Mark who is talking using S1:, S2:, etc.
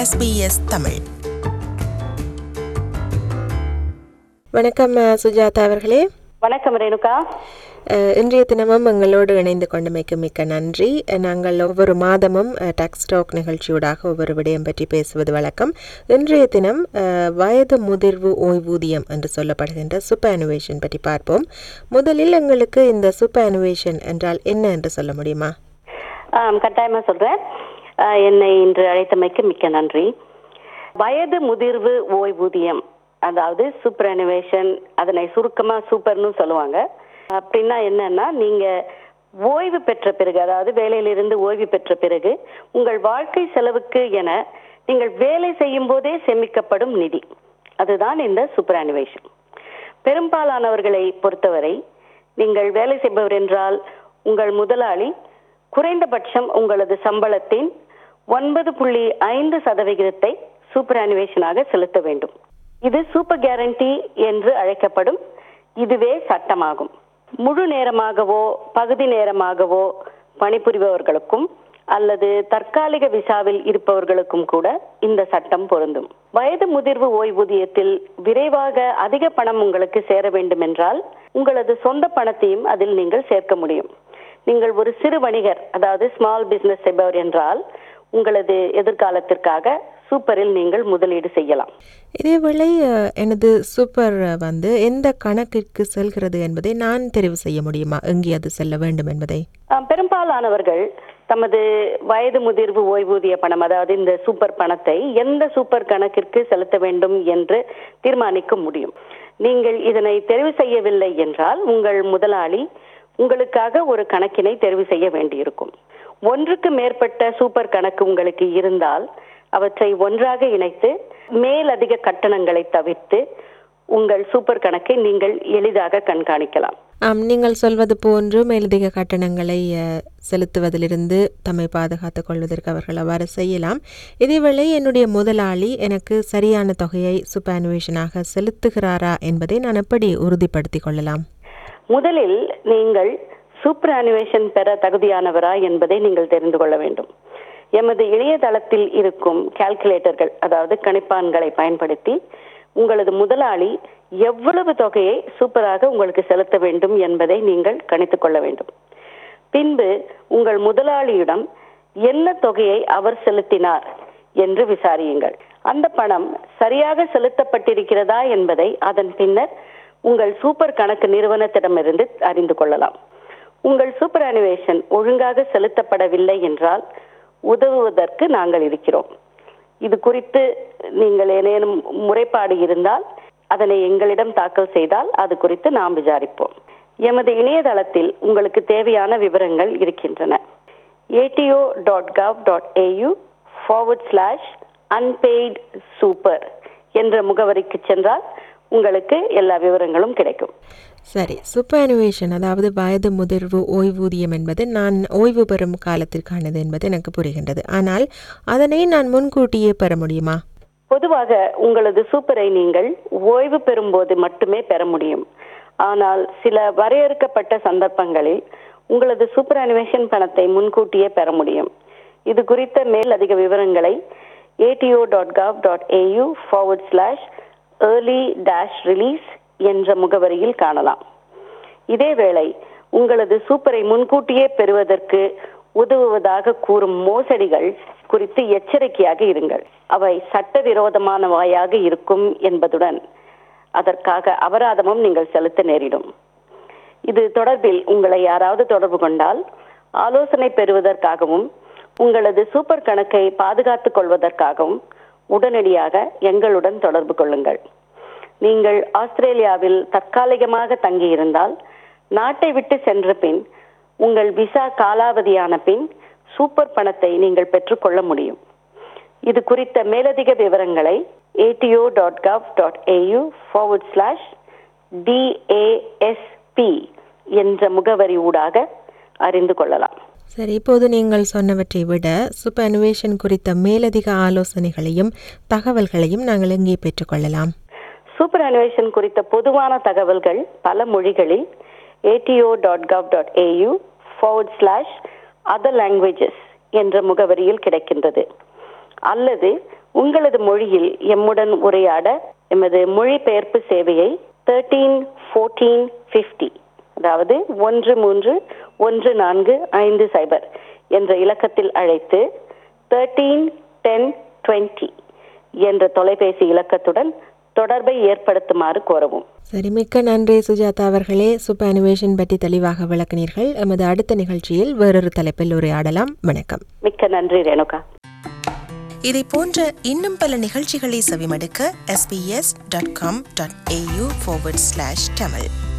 S1: SBS Tamil
S2: வணக்கம் அஹ், சுஜாதா அவர்களே
S3: வணக்கம் ரேணுகா
S2: அஹ், இன்றைய தினமும் எங்களோடு இணைந்து கொண்டமைக்கு மிக்க நன்றி அஹ், நாங்கள் ஒவ்வொரு மாதமும் டாக்ஸ் டாக் நிகழ்ச்சியூடாக ஒவ்வொரு விடயம் பற்றி பேசுவது வழக்கம் இன்றைய தினம் அஹ், வயது முதிர்வு ஓய்வூதியம் என்று சொல்லப்படுகின்ற சூப்பர் அனுவேஷன் பற்றி பார்ப்போம் முதலில் எங்களுக்கு இந்த சூப்பர் அனுவேஷன் என்றால் என்ன என்று சொல்ல முடியுமா
S3: ஆம், கட்டாயமா சொல்றேன் ஆ, என்னை இன்று அழைத்தமைக்கு மிக்க நன்றி வயது முதிர்வு ஓய்வூதியம் அதாவது சூப்பர் அனிவேஷன் அதனை சுருக்கமா சூப்பர்னு சொல்லுவாங்க அப்படின்னா என்னன்னா நீங்க ஓய்வு பெற்ற பிறகு அதாவது வேலையிலிருந்து ஓய்வு பெற்ற பிறகு உங்கள் வாழ்க்கை செலவுக்கு என நீங்கள் வேலை செய்யும் போதே சேமிக்கப்படும் நிதி அதுதான் இந்த சூப்பர் அனிவேஷன் பெரும்பாலானவர்களை பொறுத்தவரை நீங்கள் வேலை செய்பவர் என்றால் உங்கள் முதலாளி குறைந்தபட்சம் உங்களது சம்பளத்தின் ஒன்பது புள்ளி ஐந்து சதவிகிதத்தை சூப்பர் அனிவேஷனாக செலுத்த வேண்டும் இது சூப்பர் கேரண்டி என்று அழைக்கப்படும் இதுவே சட்டமாகும் முழு நேரமாகவோ பகுதி நேரமாகவோ பணிபுரிபவர்களுக்கும் அல்லது தற்காலிக விசாவில் இருப்பவர்களுக்கும் கூட இந்த சட்டம் பொருந்தும் வயது முதிர்வு ஓய்வூதியத்தில் விரைவாக அதிக பணம் உங்களுக்கு சேர வேண்டும் என்றால் உங்களது சொந்த பணத்தையும் அதில் நீங்கள் சேர்க்க முடியும் நீங்கள் ஒரு சிறு வணிகர் அதாவது ஸ்மால் பிசினஸ் செய்பவர் என்றால் உங்களது எதிர்காலத்திற்காக சூப்பரில் நீங்கள் முதலீடு செய்யலாம்
S2: இதேவேளை அஹ், எனது சூப்பர் வந்து எந்த கணக்கிற்கு செல்கிறது என்பதை நான் தெரிவு செய்ய முடியுமா எங்கே அது செல்ல வேண்டும் என்பதை
S3: ஆம், பெரும்பாலானவர்கள் தமது வயது முதிர்வு ஓய்வூதிய பணம் அதாவது இந்த சூப்பர் பணத்தை எந்த சூப்பர் கணக்கிற்கு செலுத்த வேண்டும் என்று தீர்மானிக்க முடியும் நீங்கள் இதனை தெரிவு செய்யவில்லை என்றால் உங்கள் முதலாளி உங்களுக்காக ஒரு கணக்கினை தெரிவு செய்ய வேண்டியிருக்கும் ஒன்றுக்கு மேற்பட்ட சூப்பர் கணக்கு உங்களுக்கு இருந்தால் அவற்றை ஒன்றாக இணைத்து மேலதிக கட்டணங்களை தவிர்த்து உங்கள் சூப்பர் கணக்கை நீங்கள் எளிதாக கண்காணிக்கலாம்
S2: ஆம் நீங்கள் சொல்வது போன்று மேலதிக கட்டணங்களை அஹ், செலுத்துவதிலிருந்து தம்மை பாதுகாத்துக் கொள்வதற்கு அவர்கள் அவ்வாறு செய்யலாம் இதேவேளை என்னுடைய முதலாளி எனக்கு சரியான தொகையை சுப்பானுவேஷனாக செலுத்துகிறாரா என்பதை நான் எப்படி உறுதிப்படுத்திக் கொள்ளலாம்
S3: முதலில் நீங்கள் சூப்பர் அனிவேஷன் பெற தகுதியானவரா என்பதை நீங்கள் தெரிந்து கொள்ள வேண்டும் எமது இணையதளத்தில் இருக்கும் கால்குலேட்டர்கள் அதாவது கணிப்பான்களை பயன்படுத்தி உங்களது முதலாளி எவ்வளவு தொகையை சூப்பராக உங்களுக்கு செலுத்த வேண்டும் என்பதை நீங்கள் கணித்துக் கொள்ள வேண்டும் பின்பு உங்கள் முதலாளியிடம் என்ன தொகையை அவர் செலுத்தினார் என்று விசாரியுங்கள் அந்த பணம் சரியாக செலுத்தப்பட்டிருக்கிறதா என்பதை அதன் பின்னர் உங்கள் சூப்பர் கணக்கு நிறுவனத்திடமிருந்து அறிந்து கொள்ளலாம் உங்கள் சூப்பர் அனிவேஷன் ஒழுங்காக செலுத்தப்படவில்லை என்றால் உதவுவதற்கு நாங்கள் இருக்கிறோம் இது குறித்து நீங்கள் ஏதேனும் முறைப்பாடு இருந்தால் அதனை எங்களிடம் தாக்கல் செய்தால் அது குறித்து நாம் விசாரிப்போம் எமது இணையதளத்தில் உங்களுக்கு தேவையான விவரங்கள் இருக்கின்றன ATO dot gov dot AU forward slash unpaid super என்ற முகவரிக்கு சென்றால் உங்களுக்கு எல்லா விவரங்களும் கிடைக்கும்
S2: சரி சூப்பர் அதாவது வயது முதிர்வு ஓய்வூதியம் என்பது நான் ஓய்வு பெறும் காலத்திற்கானது என்பது எனக்கு புரிகின்றது ஆனால் அதனை நான் முன்கூட்டியே பெற முடியுமா
S3: பொதுவாக உங்களது சூப்பரை நீங்கள் ஓய்வு பெறும்போது மட்டுமே பெற முடியும் ஆனால் சில வரையறுக்கப்பட்ட சந்தர்ப்பங்களில் உங்களது சூப்பர் அனிமேஷன் பணத்தை முன்கூட்டியே பெற முடியும் இது குறித்த மேல் அதிக விவரங்களை ATO dot gov dot AU forward slash early dash release என்ற முகவரியில் காணலாம் இதேவேளை உங்களது சூப்பரை முன்கூட்டியே பெறுவதற்கு உதவுவதாக கூறும் மோசடிகள் குறித்து எச்சரிக்கையாக இருங்கள் அவை சட்டவிரோதமானவையாக இருக்கும் என்பதுடன் அதற்காக அபராதமும் நீங்கள் செலுத்த நேரிடும் இது தொடர்பில் உங்களை யாராவது தொடர்பு கொண்டால் ஆலோசனை பெறுவதற்காகவும் உங்களது சூப்பர் கணக்கை பாதுகாத்துக் கொள்வதற்காகவும் உடனடியாக எங்களுடன் தொடர்பு கொள்ளுங்கள் நீங்கள் ஆஸ்திரேலியாவில் தற்காலிகமாக தங்கியிருந்தால் நாட்டை விட்டு சென்ற பின் உங்கள் விசா காலாவதியான பின் சூப்பர் பணத்தை நீங்கள் பெற்றுக்கொள்ள முடியும் இது குறித்த மேலதிக விவரங்களை ATO dot gov dot AU forward slash DASP என்ற முகவரி ஊடாக அறிந்து கொள்ளலாம்
S2: சரி இப்போது நீங்கள் சொன்னவற்றை விட சூப்பர் அனுவேஷன் குறித்த மேலதிக ஆலோசனைகளையும் தகவல்களையும் நாங்கள் எங்கே பெற்றுக்கொள்ளலாம்
S3: சூப்பர் அனிவேஷன் குறித்த பொதுவான தகவல்கள் பல மொழிகளில் ATO dot gov dot AU forward slash other languages என்ற முகவரியில் கிடைக்கின்றது அல்லது உங்களது மொழியில் எம்முடன் உரையாட எமது மொழிபெயர்ப்பு சேவையை தேர்ட்டீன் ஃபோர்டீன் ஃபிஃப்டி அதாவது ஒன்று மூன்று ஒன்று நான்கு ஐந்து சைபர் என்ற இலக்கத்தில் அழைத்து தேர்ட்டீன் டென் டுவெண்ட்டி என்ற தொலைபேசி இலக்கத்துடன் தொடர்பை ஏற்படுத்துமாறு கோரவும்
S2: சரி மிக்க நன்றி சுஜாதா அவர்களே சூப்பர் அனிமேஷன் பற்றி தெளிவாக விளக்கினீர்கள் எமது அடுத்த நிகழ்ச்சியில் வேறொரு தலைப்பில் உரையாடலாம் வணக்கம்
S3: மிக்க நன்றி ரேணுகா
S2: இதை போன்ற இன்னும் பல நிகழ்ச்சிகளை செவிமடுக்க sbs.com.au forward slash tamil